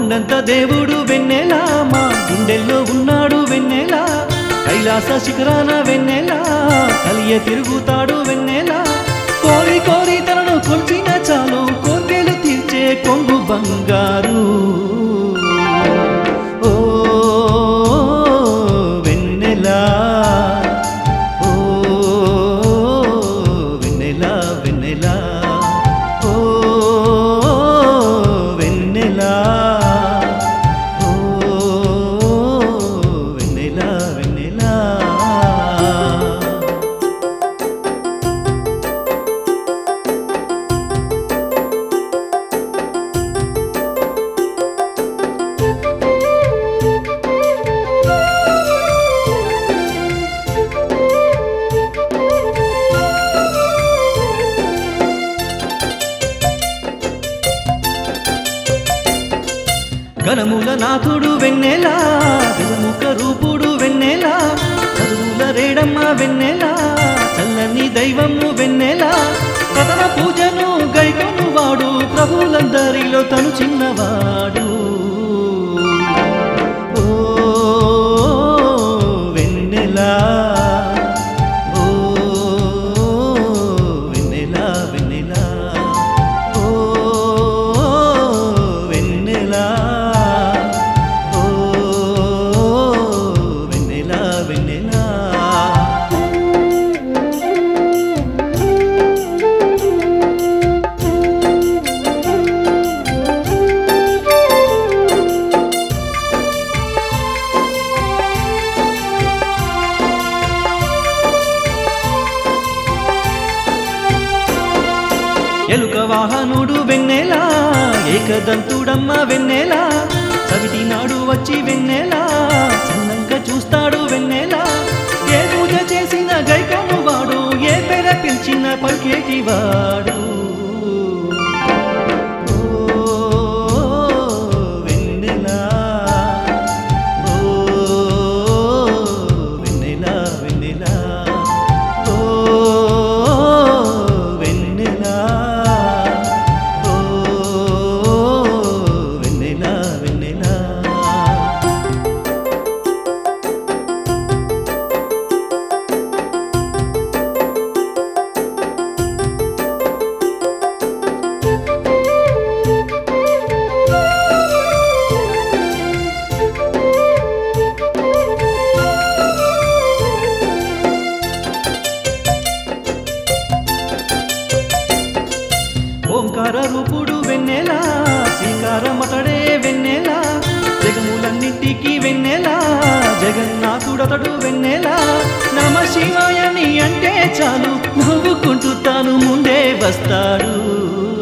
కొండంత దేవుడు వెన్నెలా మా గుండెల్లో ఉన్నాడు వెన్నెలా కైలాస శిఖరాన వెన్నెలా కలియ తిరుగుతాడు వెన్నెలా కోరి కోరి తనను కొల్చిన చాలు కోర్కెలు తీర్చే కొంగు బంగారు ఓ వెన్నెలా ఓ వెన్నెలా వెన్నెలా ఓ వెన్నెలా ఓ వెన్నెలా వెన్నెలా గణముల నాథుడు వెన్నెలా గజముఖ రూపుడు వెన్నెలా చదువుల రేడమ్మ వెన్నెలా చల్లని దైవము వెన్నెలా ప్రథమ పూజను గైకొను వాడు ప్రభులందరిలో తను చిన్నవాడు ఓ వెన్నెలా ఓ వెన్నెలా వెన్నెలా ఓ వెన్నెలా ఓ వెన్నెలా వెన్నెలా ఎలుక వాహనుడు వెన్నెలా ఏకదంతుడమ్మ వెన్నెలా చవిటి నాడు వచ్చి వెన్నెలా చిన్నంగా చూస్తాడు వెన్నెలా ఏ పూజ చేసిన గైకను వాడు ఏ పేర పిలిచిన పలికేటి వాడు ఓ వెన్నెలా ఓ వెన్నెలా వెన్నెలా ఓ వెన్నెలా ఓ వెన్నెలా వెన్నెలా ఓంకార రూపుడు వెన్నెలా శ్రీకారమతడే వెన్నెలా జగములన్నింటికి వెన్నెలా జగన్నాథుడతడు వెన్నెలా నమ శివాయని అంటే చాలు నవ్వుకుంటూ తాను ముందే వస్తాడు